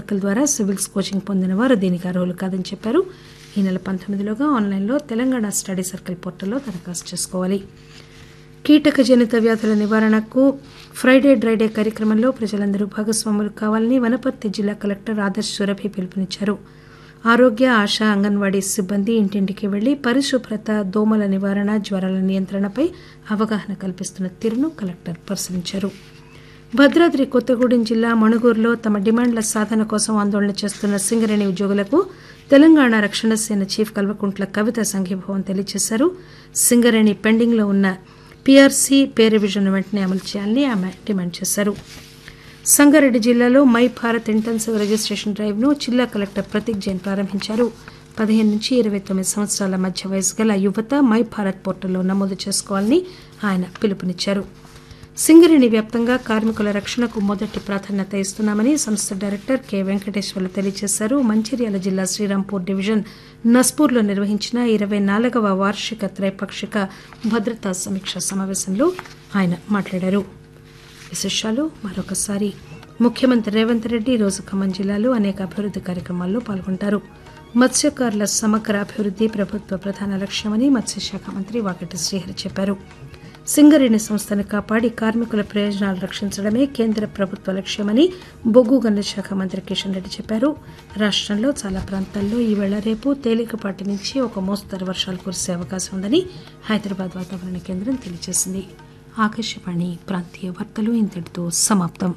circle ద్వారా civils coaching పొందిన వారు దీనికి అర్హులు కాదని చెప్పారు ఈ నెల పంతొమ్మిదిలోగా ఆన్లైన్లో తెలంగాణ స్టడీ సర్కిల్ పోర్టల్లో దరఖాస్తు చేసుకోవాలి కీటక జనిత వ్యాధుల నివారణకు ఫ్రైడే డ్రైడే కార్యక్రమంలో ప్రజలందరూ భాగస్వాములు కావాలని వనపర్తి జిల్లా కలెక్టర్ ఆదర్శ్ సురభి పిలుపునిచ్చారు ఆరోగ్య ఆశా అంగన్వాడీ సిబ్బంది ఇంటింటికి వెళ్లి పరిశుభ్రత దోమల నివారణ జ్వరాల నియంత్రణపై అవగాహన కల్పిస్తున్న తీరును కలెక్టర్ పరిశీలించారు భద్రాద్రి కొత్తగూడెం జిల్లా మణుగూరులో తమ డిమాండ్ల సాధన కోసం ఆందోళన చేస్తున్న సింగరేణి ఉద్యోగులకు తెలంగాణ రక్షణ సేన చీఫ్ కల్వకుంట్ల కవిత సంఘీభావం తెలియజేశారు సింగరేణి పెండింగ్లో ఉన్న పీఆర్సీ పే రివిజన్ వెంటనే అమలు చేయాలని ఆమె డిమాండ్ చేశారు సంగారెడ్డి జిల్లాలో my Bharat intensive registration drive ను జిల్లా కలెక్టర్ ప్రతీక్ జైన్ ప్రారంభించారు పదిహేను నుంచి ఇరవై తొమ్మిది సంవత్సరాల మధ్య వయసు గల యువత మై భారత్ పోర్టల్లో నమోదు చేసుకోవాలని ఆయన పిలుపునిచ్చారు సింగరేణి వ్యాప్తంగా కార్మికుల రక్షణకు మొదటి ప్రాధాన్యత ఇస్తున్నామని సంస్థ డైరెక్టర్ కె వెంకటేశ్వర్లు తెలియజేశారు మంచిర్యాల జిల్లా శ్రీరాంపూర్ డివిజన్ నస్పూర్లో నిర్వహించిన ఇరవై నాలుగవ వార్షిక త్రైపాక్షిక భద్రతా సమీక్ష సమావేశంలో ఆయన మాట్లాడారు విశేషాలు మరొకసారి ముఖ్యమంత్రి రేవంత్ రెడ్డి ఈరోజు ఖమ్మం జిల్లాలో అనేక అభివృద్ది కార్యక్రమాల్లో పాల్గొంటారు మత్స్యకారుల సమగ్ర అభివృద్ది ప్రభుత్వ ప్రధాన లక్ష్యమని మత్స్యశాఖ మంత్రి వాకటి శ్రీహరి చెప్పారు సింగరేణి సంస్థను కాపాడి కార్మికుల ప్రయోజనాలు రక్షించడమే కేంద్ర ప్రభుత్వ లక్ష్యమని బొగ్గు గనుల శాఖ మంత్రి కిషన్ రెడ్డి చెప్పారు రాష్టంలో చాలా ప్రాంతాల్లో ఈవేళ రేపు తేలికపాటి నుంచి ఒక మోస్తరు వర్షాలు కురిసే అవకాశం ఉందని హైదరాబాద్ వాతావరణ కేంద్రం తెలియజేసింది ఆకాశవాణి ప్రాంతీయ వార్తలు ఇంతటితో సమాప్తం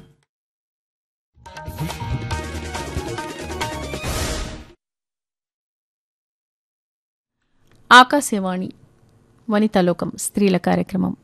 ఆకాశవాణి వనితాలోకం స్త్రీల కార్యక్రమం